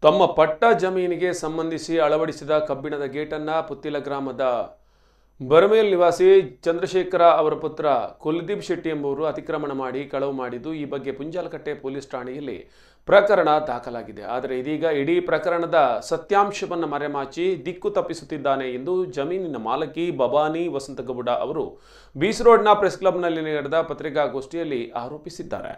ತಮ್ಮ ಪಟ್ಟ ಜಮೀನಿಗೆ ಸಂಬಂಧಿಸಿ ಅಳವಡಿಸಿದ ಕಬ್ಬಿಣದ ಗೇಟನ್ನು ಪುತ್ತಿಲ ಗ್ರಾಮದ ಬರಮೇಲ್ ನಿವಾಸಿ ಚಂದ್ರಶೇಖರ ಅವರ ಪುತ್ರ ಕುಲದೀಪ್ ಶೆಟ್ಟಿ ಎಂಬುವರು ಅತಿಕ್ರಮಣ ಮಾಡಿ ಕಳವು ಮಾಡಿದ್ದು ಈ ಬಗ್ಗೆ ಪುಂಜಾಲಕಟ್ಟೆ ಪೊಲೀಸ್ ಠಾಣೆಯಲ್ಲಿ ಪ್ರಕರಣ ದಾಖಲಾಗಿದೆ ಆದರೆ ಇದೀಗ ಇಡೀ ಪ್ರಕರಣದ ಸತ್ಯಾಂಶವನ್ನು ಮರೆಮಾಚಿ ದಿಕ್ಕು ತಪ್ಪಿಸುತ್ತಿದ್ದಾನೆ ಎಂದು ಜಮೀನಿನ ಮಾಲಕಿ ಬಬಾನಿ ವಸಂತಗೌಡ ಅವರು ಬೀಸ್ ರೋಡ್ನ ಪ್ರೆಸ್ ಕ್ಲಬ್ನಲ್ಲಿ ನಡೆದ ಪತ್ರಿಕಾಗೋಷ್ಠಿಯಲ್ಲಿ ಆರೋಪಿಸಿದ್ದಾರೆ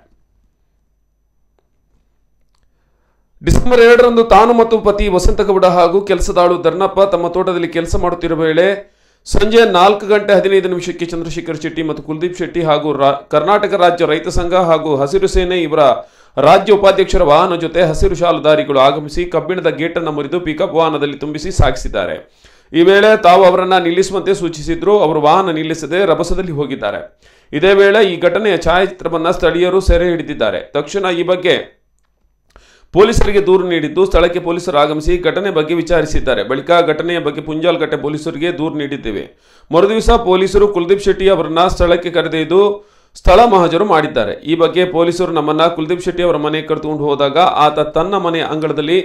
ಡಿಸೆಂಬರ್ ಎರಡರಂದು ತಾನು ಮತ್ತು ಪತಿ ವಸಂತಗೌಡ ಹಾಗೂ ಕೆಲಸದಾಳು ಧರ್ನಪ್ಪ ತಮ್ಮ ತೋಟದಲ್ಲಿ ಕೆಲಸ ಮಾಡುತ್ತಿರುವ ವೇಳೆ ಸಂಜೆ ನಾಲ್ಕು ಗಂಟೆ ಹದಿನೈದು ನಿಮಿಷಕ್ಕೆ ಚಂದ್ರಶೇಖರ್ ಶೆಟ್ಟಿ ಮತ್ತು ಕುಲ್ದೀಪ್ ಶೆಟ್ಟಿ ಹಾಗೂ ರಾ- ಕರ್ನಾಟಕ ರಾಜ್ಯ ರೈತ ಸಂಘ ಹಾಗೂ ಹಸಿರು ಸೇನೆ ಇವರ ರಾಜ್ಯ ಉಪಾಧ್ಯಕ್ಷರ ವಾಹನ ಜೊತೆ ಹಸಿರು ಶಾಲುದಾರಿಗಳು ಆಗಮಿಸಿ ಕಬ್ಬಿಣದ ಗೇಟನ್ನು ಮುರಿದು ಪಿಕಪ್ ವಾಹನದಲ್ಲಿ ತುಂಬಿಸಿ ಸಾಗಿಸಿದ್ದಾರೆ ಈ ವೇಳೆ ತಾವು ಅವರನ್ನ ನಿಲ್ಲಿಸುವಂತೆ ಸೂಚಿಸಿದ್ರು ಅವರು ವಾಹನ ನಿಲ್ಲಿಸದೆ ರಭಸದಲ್ಲಿ ಹೋಗಿದ್ದಾರೆ ಇದೇ ವೇಳೆ ಈ ಘಟನೆಯ ಛಾಯಾಚಿತ್ರವನ್ನ ಸ್ಥಳೀಯರು ಸೆರೆ ಹಿಡಿದಿದ್ದಾರೆ ತಕ್ಷಣ ಈ ಬಗ್ಗೆ ಪೊಲೀಸರಿಗೆ ದೂರು ನೀಡಿದ್ದು ಸ್ಥಳಕ್ಕೆ ಪೊಲೀಸರು ಆಗಮಿಸಿ ಘಟನೆ ಬಗ್ಗೆ ವಿಚಾರಿಸಿದ್ದಾರೆ ಬಳಿಕ ಘಟನೆಯ ಬಗ್ಗೆ ಪುಂಜಾಲ್ಕಟ್ಟೆ ಪೊಲೀಸರಿಗೆ ದೂರು ನೀಡಿದ್ದೇವೆ ಮರುದಿವಸ ಪೊಲೀಸರು ಕುಲ್ದೀಪ್ ಶೆಟ್ಟಿ ಅವರನ್ನ ಸ್ಥಳಕ್ಕೆ ಕರೆದೊಯ್ದು ಸ್ಥಳ ಮಹಜರು ಮಾಡಿದ್ದಾರೆ ಈ ಬಗ್ಗೆ ಪೊಲೀಸರು ನಮ್ಮನ್ನ ಕುಲ್ದೀಪ್ ಶೆಟ್ಟಿ ಅವರ ಮನೆಗೆ ಕರೆದುಕೊಂಡು ಹೋದಾಗ ಆತ ತನ್ನ ಮನೆಯ ಅಂಗಳದಲ್ಲಿ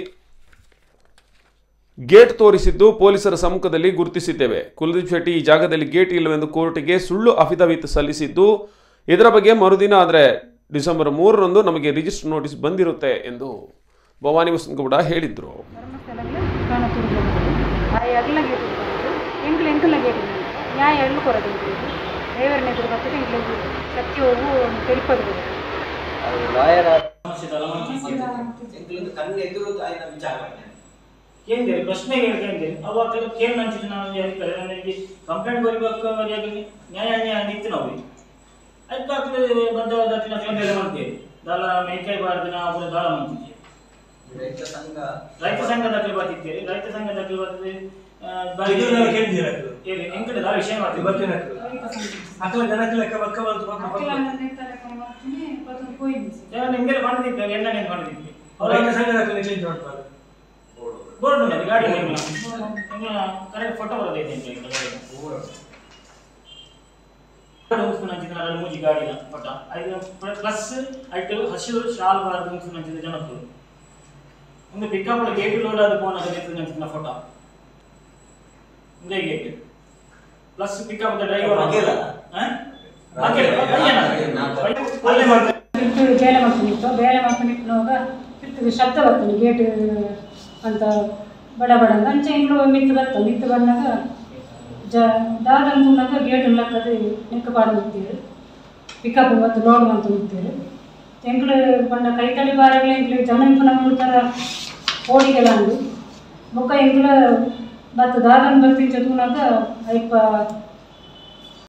ಗೇಟ್ ತೋರಿಸಿದ್ದು ಪೊಲೀಸರ ಸಮ್ಮುಖದಲ್ಲಿ ಗುರುತಿಸಿದ್ದೇವೆ ಕುಲ್ದೀಪ್ ಶೆಟ್ಟಿ ಈ ಜಾಗದಲ್ಲಿ ಗೇಟ್ ಇಲ್ಲವೆಂದು ಕೋರ್ಟಿಗೆ ಸುಳ್ಳು ಅಫಿಡವಿಟ್ ಸಲ್ಲಿಸಿದ್ದು ಇದರ ಬಗ್ಗೆ ಮರುದಿನ ಆದರೆ ಡಿಸೆಂಬರ್ ಮೂರರಂದು ನಮಗೆ ರಿಜಿಸ್ಟರ್ ನೋಟಿಸ್ ಬಂದಿರುತ್ತೆ ಎಂದು ಭವಾನಿ ವಸಂತಗೌಡ ಹೇಳಿದ್ರು ಧರ್ಮಸ್ಥಳಗಳು ಕಾಣ ತುರುಗಳು ಆ ಎಲ್ಲ ಗೇಟ್ ಎಂಕ್ಲು ಎಂಕಲ ಗೇಟ್ ನ್ಯಾಯ ಎಳ್ಳು ಕೊರದು ಡ್ರೈವರ್ನ ಎದುರು ಬರ್ತದೆ ಎಂಕ್ಲು ಸತ್ಯ ಹೋಗು ತೆಲಿಪದು ಅದು ಲಾಯರ್ ಎಂಕ್ಲೊಂದು ಕಣ್ಣು ಎದುರು ತಾಯಿನ ವಿಚಾರ ಮಾಡ್ತೇನೆ ಕೇಂದ್ರ ಪ್ರಶ್ನೆ ಕೇಂದ್ರ ಅವಾಗ ಕೇಳಿ ನಂಚಿದ ನಾವು ಹೇಳ್ತಾರೆ ನನಗೆ ಕಂಪ್ಲೇಂಟ್ ಬರಬೇಕು ಅವರಿಗೆ ನ್ಯಾಯ ನ್ಯಾಯ ನಿಂತು ನಾವು ಅದಕ್ಕಾಗ್ತದೆ ಬದ್ಧವಾದ ಬೇರೆ ಮಾಡ್ತೇವೆ ದಾಳ ಮೇಕೈ ಬಾರ್ದು ನಾವು ದಾಳ ಮಾಡ್ತಿದ್ದೇವೆ ರೈತ ಸಂಘ ರೈತ ಸಂಘ ದಾಖಲೆ ಬರ್ತಿದ್ದೇವೆ ರೈತ ಸಂಘ ದಾಖಲೆ ಬರ್ತದೆ ಇದು ನಾವು ಕೇಳಿದ್ದೀರ ಅದು. ಎಂಕಡೆ ದಾಳ ವಿಷಯ ಮಾಡ್ತೀವಿ ಇವತ್ತಿನ ಅಕಲ ಜನಕ್ಕೆ ಲೆಕ್ಕ ಬಕ್ಕ ಬಂತು ಬಕ್ಕ ಬಂತು. ನಿಮ್ಗೆಲ್ಲ ಮಾಡಿದ್ದೆ ಎಣ್ಣೆ ಮಾಡಿದ್ವಿ ರೈತ ಸಂಘದ ಚೇಂಜ್ ಮಾಡ್ತಾರೆ ಬೋರ್ಡ್ ಉಂಟು ಗಾಡಿ ಕರೆಕ್ಟ್ ಫೋಟೋ ಬರೋದೈತೆ ನಂಚಿದ ಮೂಜಿ ಗಾಡಿನ ಫೋಟ ಐದು ಪ್ಲಸ್ ಐಟು ಹಸಿರು ಶಾಲ್ ಬಾರ್ದು ನಂಚಿದ ಜನಕ್ಕಳು ಒಂದು ಪಿಕಪ್ ಗೇಟ್ ಲೋಡ್ ಆದ ಫೋನ್ ಅದು ನಂಚಿದ ಫೋಟೋ ಒಂದೇ ಗೇಟ್ ಪ್ಲಸ್ ಪಿಕಪ್ ಡ್ರೈವರ್ ಬಗೆಲ? ಅಲ್ಲೇ ಮಾಡ್ತಾರೆ ಇಟ್ಟು ಬೇಲೆ ಮಾಡ್ಕೊಂಡಿತ್ತು ಬೇಲೆ ಮಾಡ್ಕೊಂಡಿಟ್ಟುವಾಗ ಇಟ್ಟು ಶಬ್ದ ಬರ್ತದೆ ಗೇಟ್ ಅಂತ ಬಡ ಬಡ ಅಂತ ಅಂಚೆ ಇಂಗ್ಳು ಮಿತ್ತು ಬರ್ತದೆ ಮಿತ್ತು ಬಂದಾಗ ಜ ದಾದ ಅಂದಾಗ ಗೇಟ್ ಉಳ್ಳಕ್ಕದು ನೆಕ್ಕ ಪಾಡು ನಿಂತೀರು ಪಿಕಪ್ ಮತ್ತು ಲೋಡ್ ಅಂತ ನಿಂತೀರು ಎಂಗ್ಳು ಬಂದ ಕೈ ತಳಿ ಬಾರಗಳು ಎಂಗ್ಳು ಜನ ಇಂಪು ನೋಡ್ತಾರ ಓಡಿಗೆಲ್ಲ ಅಂದು ಮುಖ ಎಂಗ್ಳು ಬತ್ತು ದಾದನ್ ಬರ್ತಿಂಚ ತೂನಾಗ ಐಪ